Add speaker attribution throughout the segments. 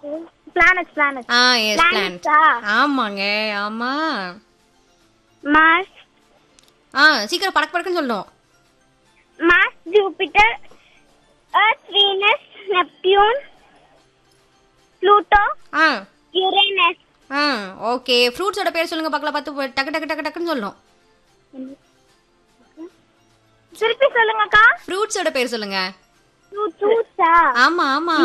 Speaker 1: Planet planet
Speaker 2: ah yes plan
Speaker 1: Planets ஆ?
Speaker 2: ஆமாங்க ஆமா
Speaker 1: மார்ஸ்
Speaker 2: ஆ சீக்கிரம் படக்கு படக்குன்னு சொல்லணும்
Speaker 1: Mars Jupiter Earth Venus Neptune Pluto
Speaker 2: ah
Speaker 1: Uranus
Speaker 2: ah okay ஃப்ரூட்ஸோட பேர் சொல்லுங்க பார்க்கலாம் பார்த்து டக்கு டக்கு டக்கு டக்குன்னு சொல்லணும்
Speaker 1: திருப்பி சொல்லுங்கக்கா
Speaker 2: ஃப்ரூட்ஸோட பேர் சொல்லுங்க
Speaker 1: ஃப்ரூட்ஸா
Speaker 2: ஆமா ஆமா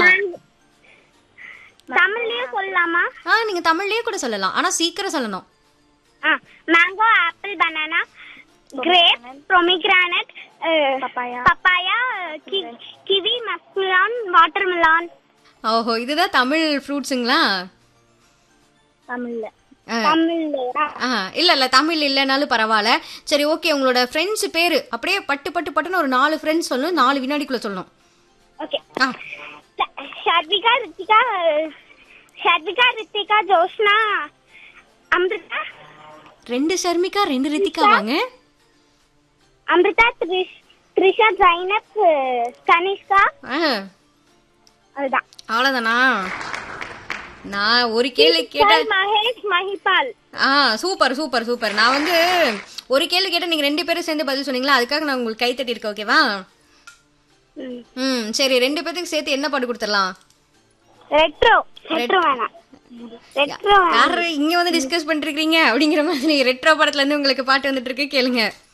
Speaker 1: தமிழ்லயே சொல்லலாமா
Speaker 2: ஆ நீங்க தமிழ்லயே கூட சொல்லலாம் ஆனா சீக்கிரம் சொல்லணும்
Speaker 1: mango apple banana grape pomegranate papaya papaya kiwi muskmelon watermelon
Speaker 2: ஓஹோ இதுதான் தமிழ் ஃப்ரூட்ஸுங்களா
Speaker 1: தமிழ்ல
Speaker 2: ஆ.
Speaker 1: தமிழ்ல
Speaker 2: ஆ இல்ல இல்ல தமிழ் இல்லைனாலும் பரவாயில்ல சரி ஓகே உங்களோட ஃப்ரெண்ட்ஸ் பேரு அப்படியே பட்டு பட்டு பட்டுன்னு ஒரு நாலு ஃப்ரெண்ட்ஸ் சொல்லணும் நாலு வினாடிக்குள்ள சொல்லணும்
Speaker 1: ஓகே
Speaker 2: ஆ
Speaker 1: ஷர்விகா ரித்திகா ஷர்விகா ரித்திகா ஜோஷ்னா அமிர்தா
Speaker 2: ரெண்டு ஷர்மிகா ரெண்டு ரித்திகா வாங்க
Speaker 1: அமிர்தா த்ரிஷ் த்ரிஷா ஜைனப் கனிஷ்கா
Speaker 2: ஆ
Speaker 1: அதுதான்
Speaker 2: அவ்வளோதானா நான் ஒரு கேள்வி கேட்டேன்
Speaker 1: மகேஷ் மஹிபால்
Speaker 2: ஆ சூப்பர் சூப்பர் சூப்பர் நான் வந்து ஒரு கேள்வி கேட்டேன் நீங்க ரெண்டு பேரும் சேர்ந்து பதில் சொன்னீங்களா அதுக்காக நான் உங்களுக்கு கை தட்டி இருக்கேன் ஓகேவா
Speaker 1: ம்.
Speaker 2: ம் சரி ரெண்டு பேத்துக்கு சேர்த்து என்ன பாட்டு கொடுத்துடலாம்
Speaker 1: ரெட்ரோ ரெட்ரோ வேணாம் ரெட்ரோ வேணாம்
Speaker 2: யாரு இங்க வந்து டிஸ்கஸ் பண்ணிருக்கீங்க அப்படிங்கிற மாதிரி ரெட்ரோ படத்துல இருந்து உங்களுக்கு பாட்டு வந்துட்டு இருக்கு கேளுங்க